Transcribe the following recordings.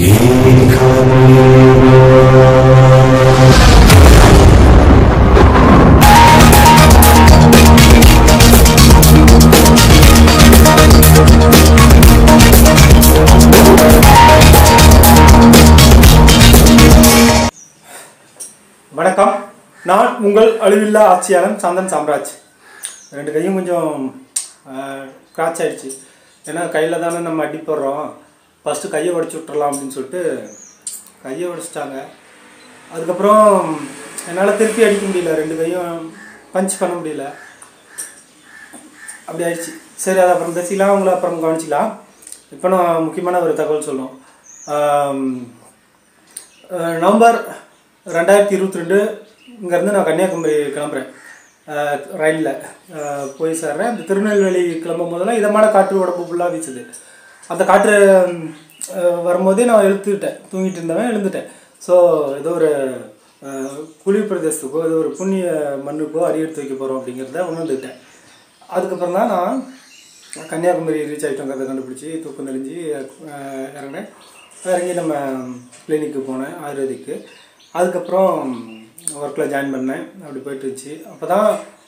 வணக்கம் நான் உங்கள் அழிவில்லா ஆட்சியாளன் சந்தன் சாம்ராஜ் ரெண்டு கையும் கொஞ்சம் கிராச் ஆயிடுச்சு ஏன்னா கையில் தானே நம்ம அடி போடுறோம் ஃபஸ்ட்டு கையை உடச்சி விட்டுறலாம் அப்படின்னு சொல்லிட்டு கையை உடைச்சிட்டாங்க அதுக்கப்புறம் என்னால் திருப்பி அடிக்க முடியல ரெண்டு கையும் பஞ்ச் பண்ண முடியல அப்படி ஆயிடுச்சு சரி அதை அப்புறம் பேசிக்கலாம் உங்களை அப்புறம் கவனிச்சிக்கலாம் இப்போ நான் முக்கியமான ஒரு தகவல் சொல்லணும் ஆம், அஹ் நவம்பர் ரெண்டாயிரத்தி இருபத்தி ரெண்டு இங்கேருந்து நான் கன்னியாகுமரி கிளம்புறேன் ரயிலில் போய் சேர்றேன் அந்த திருநெல்வேலி கிளம்பும் போதெல்லாம் இதமான காற்று உடம்பு ஃபுல்லாக வீசுது அந்த காற்று அஹ், வரும்போதே நான் எழுத்துக்கிட்டேன் தூங்கிட்டு இருந்தவன் எழுந்துட்டேன் ஸோ ஏதோ ஒரு அஹ், குளிர் பிரதேசத்துக்கோ ஏதோ ஒரு புண்ணிய மண்ணுக்கோ அடி எடுத்து வைக்க போகிறோம் அப்படிங்கிறத உணர்ந்துக்கிட்டேன் அதுக்கப்புறம் தான் நான் கன்னியாகுமரி ரீச் ஆகிட்டோங்கிறத கண்டுபிடிச்சி தூக்கம் தெளிஞ்சு அஹ், இறங்கினேன் இறங்கி நம்ம கிளினிக்கு போனேன் ஆயுர்வேதிக்கு அதுக்கப்புறம் ஒர்க்கில் ஜாயின் பண்ணேன் அப்படி போயிட்டு இருந்துச்சு அப்போ தான்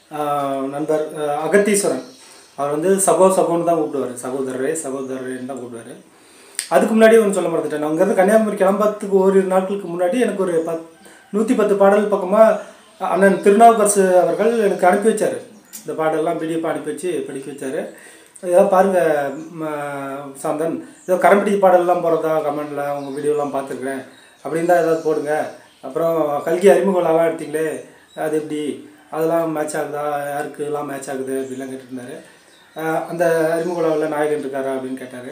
நண்பர் அஹ், அகத்தீஸ்வரன் அவர் வந்து சகோ சகோன்னு தான் கூப்பிடுவார் சகோதரரே சகோதரரேன்னு தான் கூப்பிடுவார் அதுக்கு முன்னாடி ஒன்று சொல்ல மறந்துட்டேன் நான் அங்கேருந்து கன்னியாகுமரி கிளம்புறதுக்கு ஒரு நாட்களுக்கு முன்னாடி எனக்கு ஒரு பத் நூற்றி பத்து பாடல் பக்கமாக அண்ணன் திருநாவுக்கரசு அவர்கள் எனக்கு அனுப்பி வச்சார் இந்த பாடல்லாம் பிடிஎஃப் அனுப்பி வச்சு படிக்க வச்சார் ஏதாவது பாருங்கள் சாந்தன் ஏதோ கரம்படி பாடல்லாம் போகிறதா கமெண்டில் உங்கள் வீடியோலாம் பார்த்துருக்குறேன் அப்படின்னு தான் ஏதாவது போடுங்க அப்புறம் கல்கி அறிமுகம்லாம் எடுத்தீங்களே அது எப்படி அதெல்லாம் மேட்ச் ஆகுதா யாருக்குலாம் மேட்ச் ஆகுது அப்படிலாம் கேட்டுருந்தாரு அஹ் அந்த அறிமுகலாவில் நாயகன் இருக்காரா அப்படின்னு கேட்டார்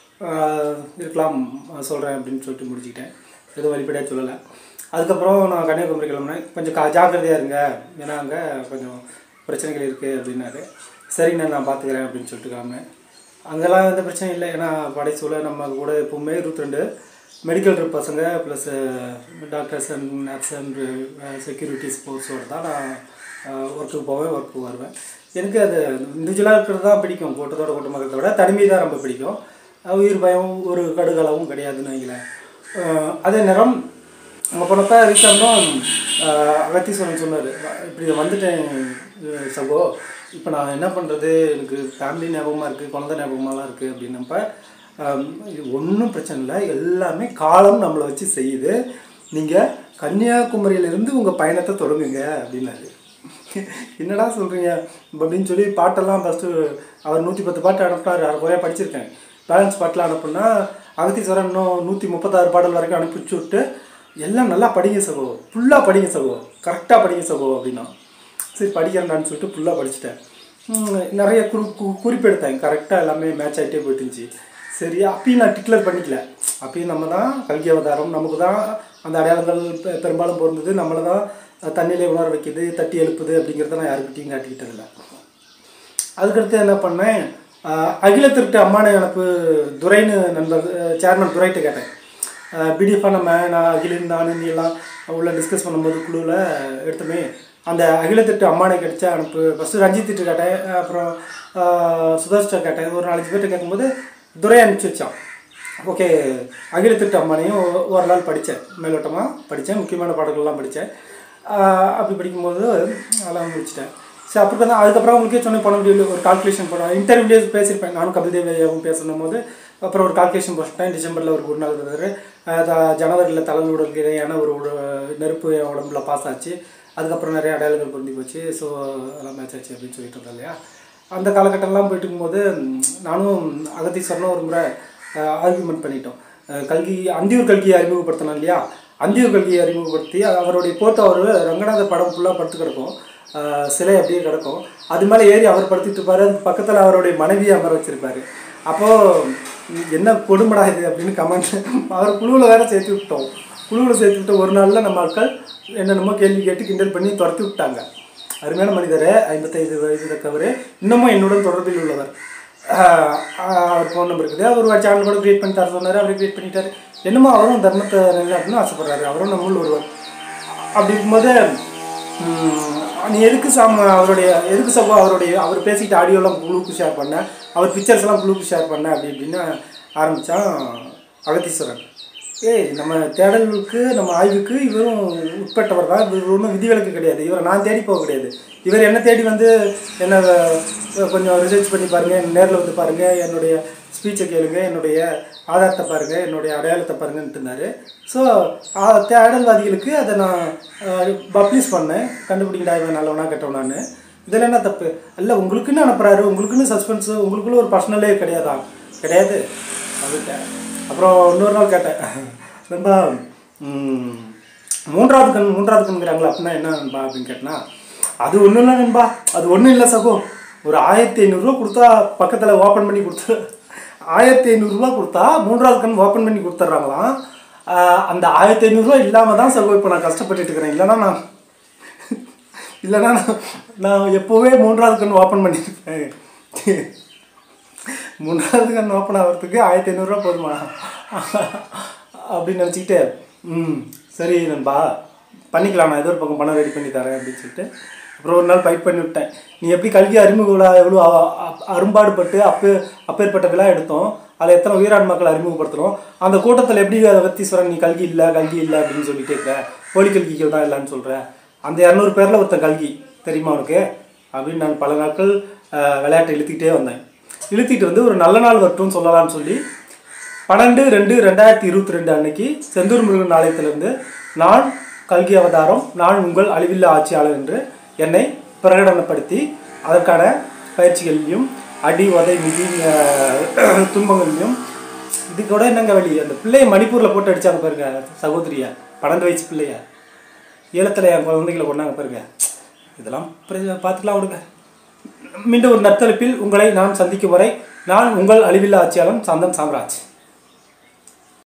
இருக்கலாம் சொல்கிறேன் அப்படின்னு சொல்லிட்டு முடிச்சுக்கிட்டேன் எதுவும் வெளிப்படையாக சொல்லலை அதுக்கப்புறம் நான் கன்னியாகுமரி கிளம்புனேன் கொஞ்சம் கா ஜாக்கிரதையாக இருங்க ஏன்னா அங்கே கொஞ்சம் பிரச்சனைகள் இருக்குது அப்படின்னாரு சரிங்க நான் பார்த்துக்கிறேன் அப்படின்னு சொல்லிட்டு கிளம்புனேன் அங்கெல்லாம் எந்த பிரச்சனையும் இல்லை ஏன்னா படைச்சூழல் நம்ம கூட எப்பவுமே இருபத்தி ரெண்டு மெடிக்கல் பசங்க plus doctors and nurse and security ஸ்போர்ட்ஸோடு தான் நான் ஒர்க்குக்கு போவேன் ஒர்க்குக்கு வருவேன் எனக்கு அது இண்டிவிஜுவலாக இருக்கிறது தான் பிடிக்கும் கூட்டத்தோட கூட்டமாக விட தனிமை தான் ரொம்ப பிடிக்கும் அஹ் உயிர் பயம் ஒரு கடுகளவும் கிடையாதுன்னு வைங்களேன் அஹ் அதே நேரம் அங்கே போனப்போ ரீசெண்டும் அகத்தீஸ்வரன் சொன்னார் இப்படி வந்துட்டேன் அஹ் சகோ இப்போ நான் என்ன பண்ணுறது எனக்கு ஃபேமிலி ஞாபகமாக இருக்குது குழந்தை ஞாபகமாலாம் இருக்குது அப்படின்னப்ப ஆம், இது ஒன்றும் பிரச்சனை இல்லை எல்லாமே காலம் நம்மளை வச்சு செய்யுது நீங்கள் கன்னியாகுமரியிலேருந்து உங்கள் பயணத்தை தொடங்குங்க அப்படின்னாரு என்னடா சொல்கிறீங்க அப்படின்னு சொல்லி பாட்டெல்லாம் ஃபஸ்ட்டு அவர் நூற்றி பத்து பாட்டு அனுப்பினார் அரை குறையாக படிச்சிருக்கேன் பேலன்ஸ் பாட்டெலாம் அனுப்புனா அகத்தீஸ்வரன் இன்னும் நூற்றி முப்பத்தாறு பாடல் வரைக்கும் அனுப்பிச்சு விட்டு எல்லாம் நல்லா படிங்க சகோ ஃபுல்லாக படிங்க சகோ கரெக்டாக படிங்க சகோ அப்படின்னா சரி படிக்கிறேன்டான்னு சொல்லிட்டு ஃபுல்லாக படிச்சுட்டேன் ம், நிறைய குறி கு- குறிப்பெடுத்தேன் கரெக்டாக எல்லாமே மேட்ச் ஆகிட்டே போயிட்டு இருந்துச்சு சரி அப்பயும் நான் டிக்ளேர் பண்ணிக்கல அப்பயும் நம்ம தான் கல்கி அவதாரம் நமக்கு தான் அந்த அடையாளங்கள் பெ- பெரும்பாலும் பொருந்தது நம்மளை தான் தண்ணியிலே உணர வைக்குது தட்டி எழுப்புது அப்படிங்கிறத நான் யாருக்கிட்டையும் காட்டிக்கிட்டதில்லை அதுக்கடுத்து என்ன பண்ணேன் ஆஹ் அகில திருட்டு அம்மானை எனக்கு துரைன்னு நண்பர் சேர்மன் துரைட்டு கேட்டேன் பிடிஎஃபாக நம்ம நான் அகிலன் நான் நீ எல்லாம் உள்ள டிஸ்கஸ் பண்ணும்போது குழுவில் எடுத்தோமே அந்த அகில திட்டு அம்மானை கிடைச்சா அனுப்பு ஃபஸ்ட்டு ரஞ்சித் திட்டு கேட்டேன் அப்புறம் சுதர்ஷ்டா கேட்டேன் ஒரு நாலஞ்சு பேர்ட்ட கேட்கும்போது துரை அனுப்பிச்சி வச்சான் ஓகே அகில திட்டு அம்மானையும் ஒ- ஒரு நாள் படித்தேன் மேலோட்டமாக படித்தேன் முக்கியமான பாடல்கள்லாம் படித்தேன் அப்படி படிக்கும்போது அதெல்லாம் முடிச்சிட்டேன் சரி அப்படி தான் அதுக்கப்புறம் உங்களுக்கே சொன்ன பண்ண முடியல ஒரு கால்குலேஷன் போட இன்டர்வியூலேயே பேசியிருப்பேன் நானும் கபில் தேவையாகவும் பேசணும் போது அப்புறம் ஒரு கால்குலேஷன் போட்டேன் டிசம்பரில் ஒரு ஒரு நாள் இருந்தார் ஜனவரியில் தலைமை உடலுக்கு இடையான ஒரு உட- நெருப்பு என் உடம்புல பாஸ் ஆச்சு அதுக்கப்புறம் நிறைய அடையாளங்கள் பொருந்தி போச்சு ஸோ அதெல்லாம் மேட்ச் ஆச்சு அப்படின்னு சொல்லிட்டு இருந்தேன் இல்லையா அந்த காலகட்டம்லாம் போயிட்டு இருக்கும்போது ம், நானும் அகத்தீஸ்வரனும் ஒரு முறை ஆர்குமெண்ட் பண்ணிட்டோம் அஹ் கல்கி அந்தியூர் கல்கியை அறிமுகப்படுத்தணும் இல்லையா அந்தியூர் கல்கியை அறிமுகப்படுத்தி அது அவருடைய போட்டோ அவர் ரங்கநாதர் படம் ஃபுல்லாக படுத்து கிடக்கும் அஹ் சிலை அப்படியே கிடக்கும் அது மேலே ஏறி அவர் படுத்துட்டு இருப்பாரு அதுக்கு பக்கத்தில் அவருடைய மனைவியை அமர வச்சிருப்பாரு அப்போது என்ன கொடுமடா இது அப்படின்னு கமெண்ட் அவர் குழுவில் வேற சேர்த்து விட்டோம் குழுவில் சேர்த்து விட்ட ஒரு நாளில் நம்ம ஆட்கள் என்னென்னமோ கேள்வி கேட்டு கிண்டல் பண்ணி துரத்தி விட்டாங்க அருமையான மனிதர் ஐம்பத்தைந்து வயது தக்கவர் இன்னமும் என்னுடன் தொடர்பில் உள்ளவர் ஆஹ் ஆஹ் அவர் ஃபோன் நம்பர் இருக்குது அவர் ஒரு சேனல் கூட கிரியேட் பண்ணி தர சொன்னார் அவரே கிரியேட் பண்ணிட்டாரு என்னமோ அவரும் தர்மத்தை நிலைநாட்டணும்னு ஆசைப்படுறாரு அவரும் நம்மளும் ஒருவர் அப்படி இருக்கும்போது ம், நீ எதுக்கு சாம் அவருடைய எதுக்கு சகோ அவருடைய அவர் பேசிட்டு ஆடியோலாம் குழுவுக்கு ஷேர் பண்ண அவர் பிக்சர்ஸ் எல்லாம் குழுவுக்கு ஷேர் பண்ண அப்படி இப்படின்னு ஆரம்பித்தான் அகத்தீஸ்வரன் ஏய் நம்ம தேடலுக்கு நம்ம ஆய்வுக்கு இவரும் உட்பட்டவர் தான் இவர் ஒன்றும் விதிவிலக்கு கிடையாது இவரை நான் தேடி போக கிடையாது இவர் என்ன தேடி வந்து என்ன அஹ், கொஞ்சம் ரிசர்ச் பண்ணி பாருங்கள் நேரில் வந்து பாருங்கள் என்னுடைய ஸ்பீச்சை கேளுங்க என்னுடைய ஆதாரத்தை பாருங்கள் என்னுடைய அடையாளத்தை பாருங்கன்ட்டு இருந்தார் ஸோ தேடல்வாதிகளுக்கு அதை நான் பப்ளிஷ் பண்ணேன் கண்டுபிடிக்கடா இவன் நல்லவனா கெட்டவனான்னு இதில் என்ன தப்பு அல்ல உங்களுக்குன்னு அனுப்புகிறாரு உங்களுக்குன்னு சஸ்பென்ஸு உங்களுக்குள்ள ஒரு பர்சனலே கிடையாதா கிடையாது அதுட்டேன் அப்புறம் இன்னொரு நாள் கேட்டேன் நண்பா ம், மூன்றாவது கண் மூன்றாவது கண்கிறாங்களா அப்படின்னா என்ன நண்பா அப்படின்னு கேட்டேன்னா அது ஒன்றும் இல்லை நண்பா அது ஒன்றும் இல்லை சகோ ஒரு ஆயிரத்தி ஐநூறுரூவா கொடுத்தா பக்கத்தில் ஓப்பன் பண்ணி கொடுத்து ஆயிரத்தி ஐநூறுரூவா கொடுத்தா மூன்றாவது கண் ஓப்பன் பண்ணி கொடுத்துட்றாங்களாம் ஆஹ் அந்த ஆயிரத்தி ஐநூறுரூவா இல்லாமல் தான் சகோ இப்போ நான் கஷ்டப்பட்டுட்டு இருக்கிறேன் இல்லைன்னா நான் இல்லைன்னா நான் நான் எப்போவே மூன்றாவது கண் ஓப்பன் பண்ணியிருப்பேன் மூன்றாவது கண் ஓப்பன் ஆகிறதுக்கு ஆயிரத்தி ஐநூறுரூவா போதுமா அப்படின்னு நினச்சிக்கிட்டு ம் சரி நண்பா பண்ணிக்கலாம் நான் ஏதோ ஒரு பக்கம் பணம் ரெடி பண்ணி தரேன் அப்படின்னு சொல்லிட்டு அப்புறம் ஒரு நாள் ஃபைட் பண்ணி விட்டேன் நீ எப்படி கல்வி அறிமுக விழா எவ்வளோ அ- அ- அரும்பாடுபட்டு அப்பே அப்பேற்பட்ட விழா எடுத்தோம் அதில் எத்தனை உயிரான் மக்கள் அறிமுகப்படுத்துகிறோம் அந்த கூட்டத்தில் எப்படி அதை வத்தீஸ்வரன் நீ கல்வி இல்லை கல்வி இல்லை அப்படின்னு சொல்லிட்டு இருக்க போலி கல்விகள் தான் இல்லைன்னு சொல்கிற அந்த இரநூறு பேரில் ஒருத்தன் கல்வி தெரியுமா உனக்கு அப்படின்னு நான் பல நாட்கள் அஹ், விளையாட்டை இழுத்துக்கிட்டே வந்தேன் இழுத்திட்டு வந்து ஒரு நல்ல நாள் வரட்டும்னு சொல்லலாம்னு சொல்லி பன்னெண்டு ரெண்டு ரெண்டாயிரத்தி இருபத்தி ரெண்டு அன்னைக்கு செந்தூர் முருகன் ஆலயத்திலிருந்து நான் கல்கி அவதாரம் நான் உங்கள் அழிவில்லா ஆட்சியாளர் என்று என்னை பிரகடனப்படுத்தி அதற்கான பயிற்சிகளிலும் அடி உதை மிதி அஹ், துன்பங்களிலும் இது கூட என்னங்க வழி அந்த பிள்ளைய மணிப்பூரில் போட்டு அடிச்சாங்க பாருங்க சகோதரியா பன்னெண்டு வயசு பிள்ளைய ஈழத்தில் என் குழந்தைகளை கொண்டாங்க பாருங்க இதெல்லாம் பிர- பார்த்துக்கலாம் விடுங்க மீண்டும் ஒரு நற்தளிப்பில் உங்களை நான் சந்திக்கும் வரை நான் உங்கள் அழிவில்லா ஆட்சியாளன் சந்தன் சாம்ராஜ்